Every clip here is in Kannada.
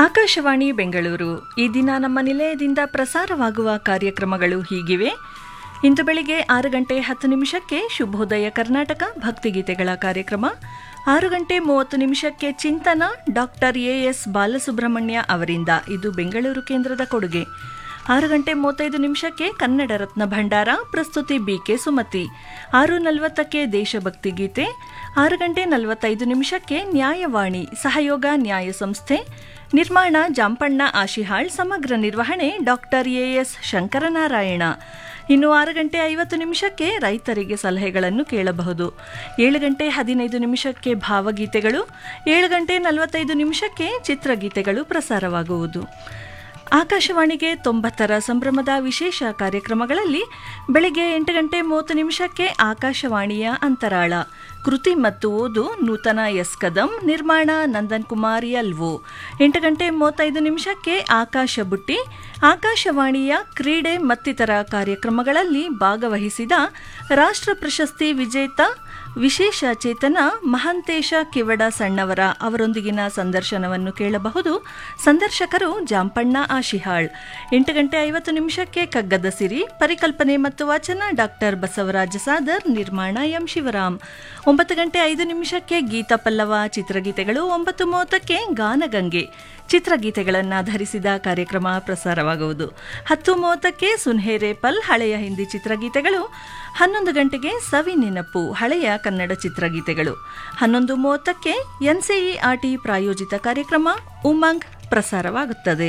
ಆಕಾಶವಾಣಿ ಬೆಂಗಳೂರು ಈ ದಿನ ನಮ್ಮ ನಿಲಯದಿಂದ ಪ್ರಸಾರವಾಗುವ ಕಾರ್ಯಕ್ರಮಗಳು ಹೀಗಿವೆ ಇಂದು ಬೆಳಿಗ್ಗೆ ಆರು ಗಂಟೆ ಹತ್ತು ನಿಮಿಷಕ್ಕೆ ಶುಭೋದಯ ಕರ್ನಾಟಕ ಭಕ್ತಿಗೀತೆಗಳ ಕಾರ್ಯಕ್ರಮ ಆರು ಗಂಟೆ ಮೂವತ್ತು ನಿಮಿಷಕ್ಕೆ ಚಿಂತನ ಡಾಕ್ಟರ್ ಎಎಸ್ ಬಾಲಸುಬ್ರಹ್ಮಣ್ಯ ಅವರಿಂದ ಇದು ಬೆಂಗಳೂರು ಕೇಂದ್ರದ ಕೊಡುಗೆ ಆರು ಗಂಟೆ ಮೂವತ್ತೈದು ನಿಮಿಷಕ್ಕೆ ಕನ್ನಡ ರತ್ನ ಭಂಡಾರ ಪ್ರಸ್ತುತಿ ಬಿಕೆ ಸುಮತಿ ಆರು ನಲವತ್ತಕ್ಕೆ ದೇಶಭಕ್ತಿ ಗೀತೆ ಆರು ಗಂಟೆ ನಲವತ್ತೈದು ನಿಮಿಷಕ್ಕೆ ನ್ಯಾಯವಾಣಿ ಸಹಯೋಗ ನ್ಯಾಯ ಸಂಸ್ಥೆ ನಿರ್ಮಾಣ ಜಾಂಪಣ್ಣ ಆಶಿಹಾಳ್ ಸಮಗ್ರ ನಿರ್ವಹಣೆ ಡಾಕ್ಟರ್ ಎಎಸ್ ಶಂಕರನಾರಾಯಣ ಇನ್ನು ಆರು ಗಂಟೆ ಐವತ್ತು ನಿಮಿಷಕ್ಕೆ ರೈತರಿಗೆ ಸಲಹೆಗಳನ್ನು ಕೇಳಬಹುದು ಏಳು ಗಂಟೆ ಹದಿನೈದು ನಿಮಿಷಕ್ಕೆ ಭಾವಗೀತೆಗಳು ಏಳು ಗಂಟೆ ನಲವತ್ತೈದು ನಿಮಿಷಕ್ಕೆ ಚಿತ್ರಗೀತೆಗಳು ಪ್ರಸಾರವಾಗುವುದು ಆಕಾಶವಾಣಿಗೆ ತೊಂಬತ್ತರ ಸಂಭ್ರಮದ ವಿಶೇಷ ಕಾರ್ಯಕ್ರಮಗಳಲ್ಲಿ ಬೆಳಗ್ಗೆ ಎಂಟು ಗಂಟೆ ಮೂವತ್ತು ನಿಮಿಷಕ್ಕೆ ಆಕಾಶವಾಣಿಯ ಅಂತರಾಳ ಕೃತಿ ಮತ್ತು ಓದು ನೂತನ ಎಸ್ ಕದಂ ನಿರ್ಮಾಣ ನಂದನ್ ಕುಮಾರ್ ಎಲ್ವು ಎಂಟು ಗಂಟೆ ಮೂವತ್ತೈದು ನಿಮಿಷಕ್ಕೆ ಆಕಾಶ ಬುಟ್ಟಿ ಆಕಾಶವಾಣಿಯ ಕ್ರೀಡೆ ಮತ್ತಿತರ ಕಾರ್ಯಕ್ರಮಗಳಲ್ಲಿ ಭಾಗವಹಿಸಿದ ರಾಷ್ಟ್ರ ಪ್ರಶಸ್ತಿ ವಿಜೇತ ವಿಶೇಷ ಚೇತನ ಮಹಂತೇಶ ಕಿವಡ ಸಣ್ಣವರ ಅವರೊಂದಿಗಿನ ಸಂದರ್ಶನವನ್ನು ಕೇಳಬಹುದು ಸಂದರ್ಶಕರು ಜಾಂಪಣ್ಣ ಆಶಿಹಾಳ್ ಎಂಟು ಗಂಟೆ ಐವತ್ತು ನಿಮಿಷಕ್ಕೆ ಕಗ್ಗದ ಸಿರಿ ಪರಿಕಲ್ಪನೆ ಮತ್ತು ವಚನ ಡಾಕ್ಟರ್ ಬಸವರಾಜ ಸಾದರ್ ನಿರ್ಮಾಣ ಎಂ ಶಿವರಾಮ್ ಒಂಬತ್ತು ಗಂಟೆ ಐದು ನಿಮಿಷಕ್ಕೆ ಗೀತ ಪಲ್ಲವ ಚಿತ್ರಗೀತೆಗಳು ಒಂಬತ್ತು ಮೂವತ್ತಕ್ಕೆ ಗಾನಗಂಗೆ ಚಿತ್ರಗೀತೆಗಳನ್ನು ಧರಿಸಿದ ಕಾರ್ಯಕ್ರಮ ಪ್ರಸಾರವಾಗುವುದು ಹತ್ತು ಮೂವತ್ತಕ್ಕೆ ಸುನ್ಹೇರೇಪಲ್ ಹಳೆಯ ಹಿಂದಿ ಚಿತ್ರಗೀತೆಗಳು ಹನ್ನೊಂದು ಗಂಟೆಗೆ ಸವಿ ನೆನಪು ಹಳೆಯ ಕನ್ನಡ ಚಿತ್ರಗೀತೆಗಳು ಹನ್ನೊಂದು ಮೂವತ್ತಕ್ಕೆ ಎನ್ಸಿಇಆರ್ಟಿ ಪ್ರಾಯೋಜಿತ ಕಾರ್ಯಕ್ರಮ ಉಮಂಗ್ ಪ್ರಸಾರವಾಗುತ್ತದೆ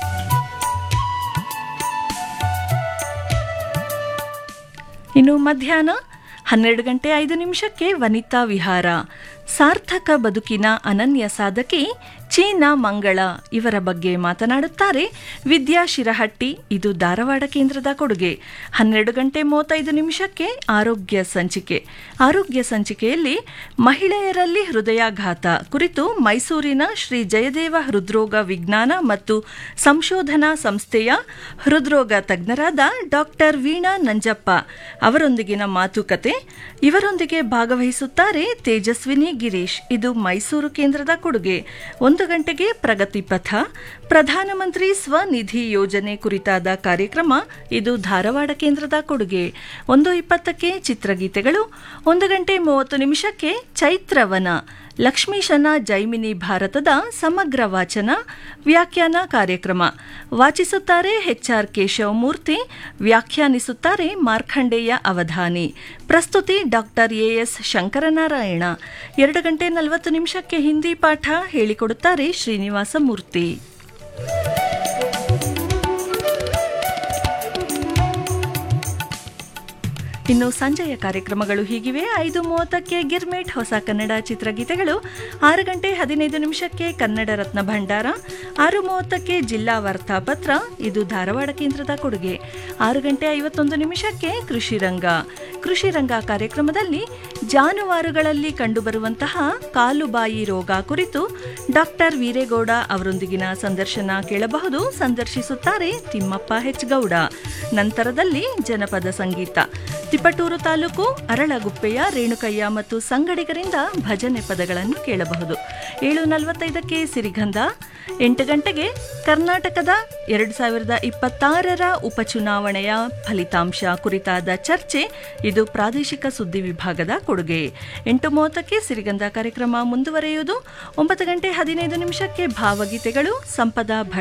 ಇನ್ನು ಮಧ್ಯಾಹ್ನ ಹನ್ನೆರಡು ಗಂಟೆ ಐದು ನಿಮಿಷಕ್ಕೆ ವನಿತಾ ವಿಹಾರ ಸಾರ್ಥಕ ಬದುಕಿನ ಅನನ್ಯ ಸಾಧಕಿ ಚೀನಾ ಮಂಗಳ ಇವರ ಬಗ್ಗೆ ಮಾತನಾಡುತ್ತಾರೆ ವಿದ್ಯಾ ಶಿರಹಟ್ಟಿ ಇದು ಧಾರವಾಡ ಕೇಂದ್ರದ ಕೊಡುಗೆ ಹನ್ನೆರಡು ಗಂಟೆ ಮೂವತ್ತೈದು ನಿಮಿಷಕ್ಕೆ ಆರೋಗ್ಯ ಸಂಚಿಕೆ ಆರೋಗ್ಯ ಸಂಚಿಕೆಯಲ್ಲಿ ಮಹಿಳೆಯರಲ್ಲಿ ಹೃದಯಾಘಾತ ಕುರಿತು ಮೈಸೂರಿನ ಶ್ರೀ ಜಯದೇವ ಹೃದ್ರೋಗ ವಿಜ್ಞಾನ ಮತ್ತು ಸಂಶೋಧನಾ ಸಂಸ್ಥೆಯ ಹೃದ್ರೋಗ ತಜ್ಞರಾದ ಡಾಕ್ಟರ್ ವೀಣಾ ನಂಜಪ್ಪ ಅವರೊಂದಿಗಿನ ಮಾತುಕತೆ ಇವರೊಂದಿಗೆ ಭಾಗವಹಿಸುತ್ತಾರೆ ತೇಜಸ್ವಿನಿ ಗಿರೀಶ್ ಇದು ಮೈಸೂರು ಕೇಂದ್ರದ ಕೊಡುಗೆ ಒಂದು ಗಂಟೆಗೆ ಪ್ರಗತಿ ಪಥ ಪ್ರಧಾನಮಂತ್ರಿ ಸ್ವನಿಧಿ ಯೋಜನೆ ಕುರಿತಾದ ಕಾರ್ಯಕ್ರಮ ಇದು ಧಾರವಾಡ ಕೇಂದ್ರದ ಕೊಡುಗೆ ಒಂದು ಇಪ್ಪತ್ತಕ್ಕೆ ಚಿತ್ರಗೀತೆಗಳು ಒಂದು ಗಂಟೆ ಮೂವತ್ತು ನಿಮಿಷಕ್ಕೆ ಚೈತ್ರವನ ಲಕ್ಷ್ಮೀಶನ ಜೈಮಿನಿ ಭಾರತದ ಸಮಗ್ರ ವಾಚನ ವ್ಯಾಖ್ಯಾನ ಕಾರ್ಯಕ್ರಮ ವಾಚಿಸುತ್ತಾರೆ ಎಚ್ಆರ್ ಕೇಶವಮೂರ್ತಿ ವ್ಯಾಖ್ಯಾನಿಸುತ್ತಾರೆ ಮಾರ್ಖಂಡೇಯ ಅವಧಾನಿ ಪ್ರಸ್ತುತಿ ಡಾಕ್ಟರ್ ಎಎಸ್ ಶಂಕರನಾರಾಯಣ ಎರಡು ಗಂಟೆ ನಲವತ್ತು ನಿಮಿಷಕ್ಕೆ ಹಿಂದಿ ಪಾಠ ಹೇಳಿಕೊಡುತ್ತಾರೆ ಶ್ರೀನಿವಾಸ ಮೂರ್ತಿ ಇನ್ನು ಸಂಜೆಯ ಕಾರ್ಯಕ್ರಮಗಳು ಹೀಗಿವೆ ಐದು ಮೂವತ್ತಕ್ಕೆ ಗಿರ್ಮೇಟ್ ಹೊಸ ಕನ್ನಡ ಚಿತ್ರಗೀತೆಗಳು ಆರು ಗಂಟೆ ಹದಿನೈದು ನಿಮಿಷಕ್ಕೆ ಕನ್ನಡ ರತ್ನ ಭಂಡಾರ ಆರು ಮೂವತ್ತಕ್ಕೆ ಜಿಲ್ಲಾ ವಾರ್ತಾಪತ್ರ ಇದು ಧಾರವಾಡ ಕೇಂದ್ರದ ಕೊಡುಗೆ ಆರು ಗಂಟೆ ಐವತ್ತೊಂದು ನಿಮಿಷಕ್ಕೆ ಕೃಷಿ ರಂಗ ಕೃಷಿ ರಂಗ ಕಾರ್ಯಕ್ರಮದಲ್ಲಿ ಜಾನುವಾರುಗಳಲ್ಲಿ ಕಂಡುಬರುವಂತಹ ಕಾಲುಬಾಯಿ ರೋಗ ಕುರಿತು ಡಾಕ್ಟರ್ ವೀರೇಗೌಡ ಅವರೊಂದಿಗಿನ ಸಂದರ್ಶನ ಕೇಳಬಹುದು ಸಂದರ್ಶಿಸುತ್ತಾರೆ ತಿಮ್ಮಪ್ಪ ಹೆಚ್ ಗೌಡ ನಂತರದಲ್ಲಿ ಜನಪದ ಸಂಗೀತ ತಿಪಟೂರು ತಾಲೂಕು ಅರಳಗುಪ್ಪೆಯ ರೇಣುಕಯ್ಯ ಮತ್ತು ಸಂಗಡಿಗರಿಂದ ಭಜನೆ ಪದಗಳನ್ನು ಕೇಳಬಹುದು ಏಳು ನಲವತ್ತೈದಕ್ಕೆ ಸಿರಿಗಂಧ ಎಂಟು ಗಂಟೆಗೆ ಕರ್ನಾಟಕದ ಎರಡು ಸಾವಿರದ ಇಪ್ಪತ್ತಾರರ ಉಪಚುನಾವಣೆಯ ಫಲಿತಾಂಶ ಕುರಿತಾದ ಚರ್ಚೆ ಇದು ಪ್ರಾದೇಶಿಕ ಸುದ್ದಿ ವಿಭಾಗದ ಕೊಡುಗೆ ಎಂಟು ಮೂವತ್ತಕ್ಕೆ ಸಿರಿಗಂಧ ಕಾರ್ಯಕ್ರಮ ಮುಂದುವರೆಯುವುದು ಒಂಬತ್ತು ಗಂಟೆ ಹದಿನೈದು ನಿಮಿಷಕ್ಕೆ ಭಾವಗೀತೆಗಳು ಸಂಪದ